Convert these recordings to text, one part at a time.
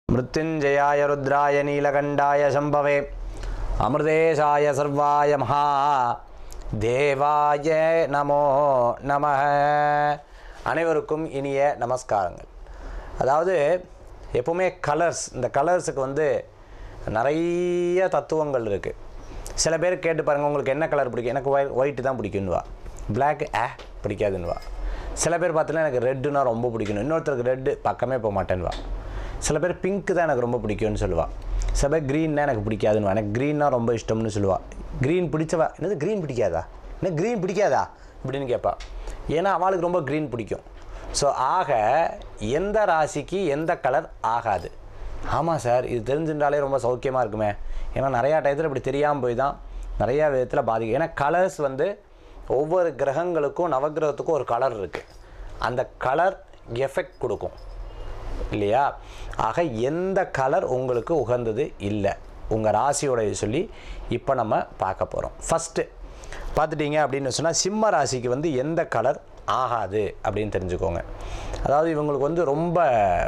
மிருத்யுஞ்சயாய ருத்ராய நீலகண்டாய சம்பவே அமிர்தேசாய சர்வாய மகா தேவாய நமோ நம அனைவருக்கும் இனிய நமஸ்காரங்கள் அதாவது எப்பவுமே கலர்ஸ் இந்த கலர்ஸுக்கு வந்து நிறைய தத்துவங்கள் இருக்குது சில பேர் கேட்டு பாருங்கள் உங்களுக்கு என்ன கலர் பிடிக்கும் எனக்கு ஒய் ஒயிட்டு தான் பிடிக்குன்னுவா Black ஆ பிடிக்காதுன்னுவா சில பேர் பார்த்தீங்கன்னா எனக்கு ரெட்டுனா ரொம்ப பிடிக்கணும் இன்னொருத்தருக்கு ரெட்டு பக்கமே போக மாட்டேன்னுவா சில பேர் பிங்க் தான் எனக்கு ரொம்ப பிடிக்கும்னு சொல்லுவாள் சில பேர் க்ரீன்னா எனக்கு பிடிக்காதுன்னு எனக்கு க்ரீன்னா ரொம்ப இஷ்டம்னு சொல்லுவாள் க்ரீன் பிடிச்சவா என்னது க்ரீன் பிடிக்காதா என்ன க்ரீன் பிடிக்காதா இப்படின்னு கேட்பா ஏன்னா அவளுக்கு ரொம்ப க்ரீன் பிடிக்கும் ஸோ ஆக எந்த ராசிக்கு எந்த கலர் ஆகாது ஆமாம் சார் இது தெரிஞ்சுட்டாலே ரொம்ப சௌக்கியமாக இருக்குமே ஏன்னா நிறையா டயத்தில் இப்படி தெரியாமல் போய் தான் நிறையா விதத்தில் பாதிக்கும் ஏன்னா கலர்ஸ் வந்து ஒவ்வொரு கிரகங்களுக்கும் நவகிரகத்துக்கும் ஒரு கலர் இருக்குது அந்த கலர் எஃபெக்ட் கொடுக்கும் இல்லையா ஆக எந்த கலர் உங்களுக்கு உகந்தது இல்லை உங்கள் ராசியோட இது சொல்லி இப்போ நம்ம பார்க்க போகிறோம் ஃபஸ்ட்டு பார்த்துட்டீங்க அப்படின்னு சொன்னால் சிம்ம ராசிக்கு வந்து எந்த கலர் ஆகாது அப்படின்னு தெரிஞ்சுக்கோங்க அதாவது இவங்களுக்கு வந்து ரொம்ப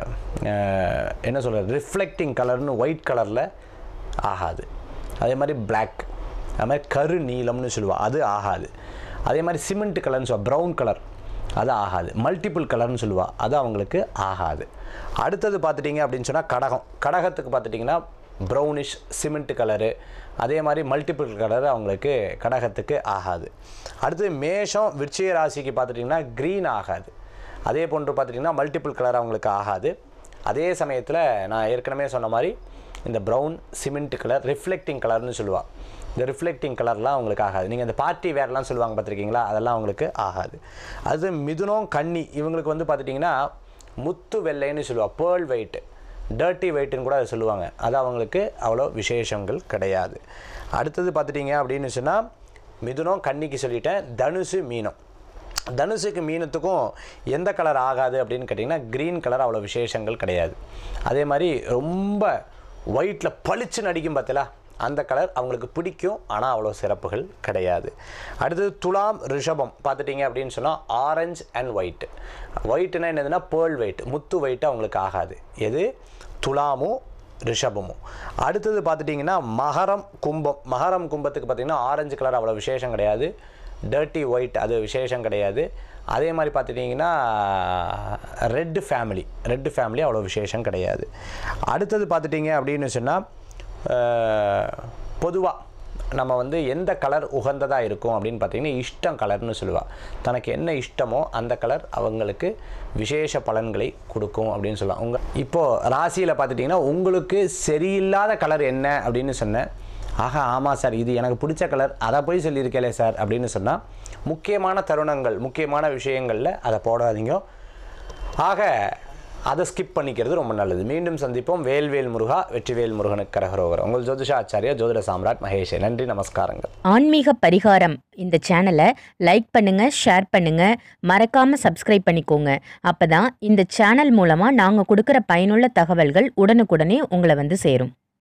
அஹ், என்ன சொல்கிறது ரிஃப்ளெக்டிங் கலர்னு ஒயிட் கலரில் ஆகாது அதே மாதிரி Black அது மாதிரி கரு நீலம்னு சொல்லுவாள் அது ஆகாது அதே மாதிரி சிமெண்ட் கலர்னு சொல்லுவா ப்ரௌன் கலர் அது ஆகாது மல்டிபிள் கலர்னு சொல்லுவா அது அவங்களுக்கு ஆகாது அடுத்தது பார்த்துட்டிங்க அப்படின்னு சொன்னால் கடகம் கடகத்துக்கு பார்த்துட்டிங்கன்னா ப்ரௌனிஷ் சிமெண்ட் கலரு அதே மாதிரி மல்டிபிள் கலர் அவங்களுக்கு கடகத்துக்கு ஆகாது அடுத்தது மேஷம் விருச்சிக ராசிக்கு பார்த்துட்டிங்கன்னா க்ரீன் ஆகாது அதே போன்று பார்த்துட்டிங்கன்னா மல்டிபிள் கலர் அவங்களுக்கு ஆகாது அதே சமயத்தில் நான் ஏற்கனவே சொன்ன மாதிரி இந்த ப்ரௌன் சிமெண்ட் கலர் ரிஃப்ளெக்டிங் கலர்னு சொல்லுவாள் இந்த ரிஃப்ளெக்டிங் கலர்லாம் அவங்களுக்கு ஆகாது நீங்கள் இந்த பார்ட்டி வேர்லாம் சொல்லுவாங்க பார்த்துருக்கீங்களா அதெல்லாம் அவங்களுக்கு ஆகாது அது மிதுனம் கன்னி இவங்களுக்கு வந்து பார்த்துட்டிங்கன்னா முத்து வெள்ளைன்னு சொல்லுவாள் பேர்ல் வெயிட்டு டர்ட்டி வெயிட்டுன்னு கூட அதை சொல்லுவாங்க அது அவங்களுக்கு அவ்வளோ விசேஷங்கள் கிடையாது அடுத்தது பார்த்துட்டிங்க அப்படின்னு சொன்னால் மிதுனம் கன்னிக்கு சொல்லிட்டேன் தனுசு மீனம் தனுசுக்கு மீனத்துக்கும் எந்த கலர் ஆகாது அப்படின்னு கேட்டிங்கன்னா க்ரீன் கலர் அவ்வளோ விசேஷங்கள் கிடையாது அதே மாதிரி ரொம்ப ஒயிட்டில் பளிச்சு நடிக்கும் பார்த்தீங்களா அந்த கலர் அவங்களுக்கு பிடிக்கும் ஆனால் அவ்வளோ சிறப்புகள் கிடையாது அடுத்தது துலாம் ரிஷபம் பார்த்துட்டிங்க அப்படின்னு சொன்னால் ஆரஞ்சு அண்ட் ஒயிட் ஒயிட்னா என்னதுன்னா பேர்ல் ஒயிட் முத்து ஒயிட் அவங்களுக்கு ஆகாது எது துலாமும் ரிஷபமும் அடுத்தது பார்த்துட்டிங்கன்னா மகரம் கும்பம் மகரம் கும்பத்துக்கு பார்த்திங்கன்னா ஆரஞ்சு கலர் அவ்வளோ விசேஷம் கிடையாது டர்ட்டி ஒயிட் அது விசேஷம் கிடையாது அதே மாதிரி பார்த்துட்டிங்கன்னா ரெட்டு ஃபேமிலி ரெட்டு ஃபேமிலி அவ்வளோ விசேஷம் கிடையாது அடுத்தது பார்த்துட்டிங்க அப்படின்னு சொன்னால் பொதுவாக நம்ம வந்து எந்த கலர் உகந்ததாக இருக்கும் அப்படின்னு பார்த்தீங்கன்னா இஷ்டம் கலர்னு சொல்லுவாள் தனக்கு என்ன இஷ்டமோ அந்த கலர் அவங்களுக்கு விசேஷ பலன்களை கொடுக்கும் அப்படின்னு சொல்லலாம் உங்கள் இப்போது ராசியில் பார்த்துட்டிங்கன்னா உங்களுக்கு சரியில்லாத கலர் என்ன அப்படின்னு சொன்னேன் ஆஹா ஆமாம் சார் இது எனக்கு பிடிச்ச கலர் அதை போய் சொல்லியிருக்கேலே சார் அப்படின்னு சொன்னால் முக்கியமான தருணங்கள் முக்கியமான விஷயங்களில் அதை போடாதீங்க ஆக அதை ஸ்கிப் பண்ணிக்கிறது ரொம்ப நல்லது மீண்டும் சந்திப்போம் வேல்வேல் முருகா வெற்றிவேல் முருகனுக்கு கரகரோகர் உங்கள் ஜோதிஷ ஆச்சாரியா ஜோதிட சாம்ராட் மகேஷ் நன்றி நமஸ்காரங்கள் ஆன்மீக பரிகாரம் இந்த சேனலை லைக் பண்ணுங்க ஷேர் பண்ணுங்க மறக்காம சப்ஸ்கிரைப் பண்ணிக்கோங்க அப்பதான் இந்த சேனல் மூலமா நாங்க கொடுக்கிற பயனுள்ள தகவல்கள் உடனுக்குடனே உங்களை வந்து சேரும்